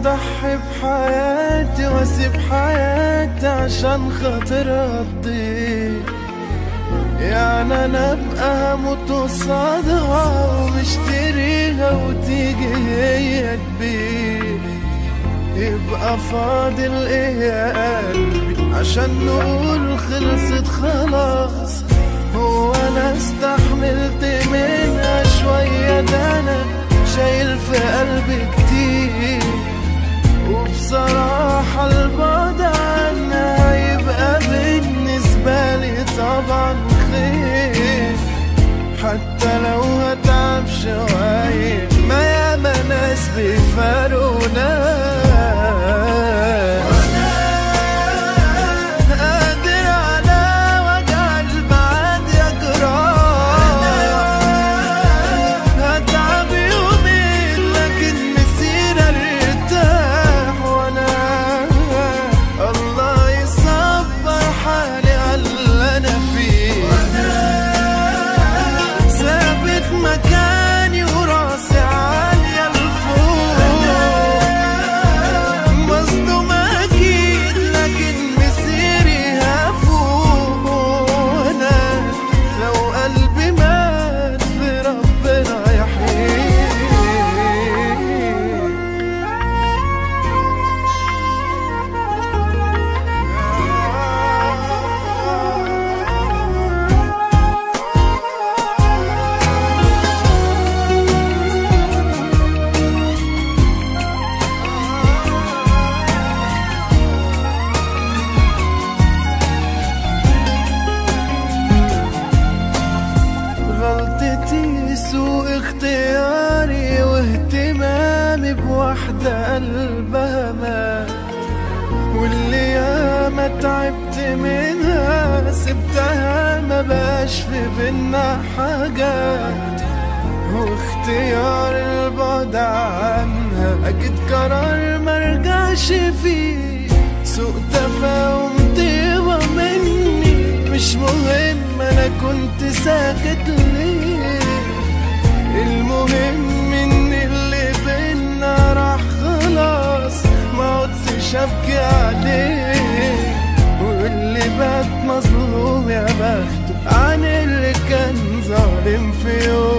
اضحي بحياتي واسيب حياتي عشان خاطر تضيع يعني انا ابقى هموت قصادها ومشتريها وتيجي هي تبيع يبقى فاضل ايه يا قلبي عشان نقول خلصت خلاص هو انا استحملت منها شوية ده انا شايل في قلبي كتير وبصراحة البعد عنها يبقى بالنسبة لي طبعا خير حتى لو هتعب شوية ما ياما ناس بيفارونا قادر على وجع البعد يا جراح هتعب يومين لكن مسير ارتاح وانا الله يصبر حالي على اللي انا فيه ثابت مكاني وراسي عالية لفوق مصدوم أكيد لكن مسيري هفوق وأنا لو قلبي مات في ربنا يحييه غلطتي سوء اختياري واهتمامي بواحدة قلبها مات واللي ياما تعبت منها سبتها ما بقاش في بينا حاجات واختيار البعد عنها اكيد قرار مرجعش فيه سوء تفاهم طيبة مني مش مهم انا كنت ساكت ليه المهم ان اللي بينا راح خلاص ما عدتش ابكي عليه واللي بات مظلوم يا بخته عن اللي كان ظالم في يوم